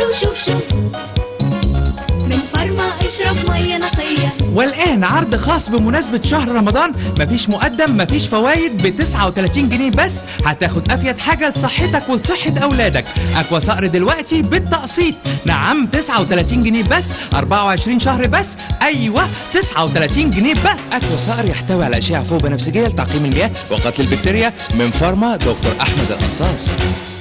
وشوف شوف من فارما اشرب مية نقية والآن عرض خاص بمناسبة شهر رمضان مفيش مقدم مفيش فوايد ب 39 جنيه بس هتاخد أفيد حاجة لصحتك ولصحة أولادك أكوا صقر دلوقتي بالتقسيط نعم 39 جنيه بس 24 شهر بس أيوة 39 جنيه بس أكوا صقر يحتوي على أشعة فوق بنفسجية لتعقيم المياه وقتل البكتيريا من فارما دكتور أحمد القصاص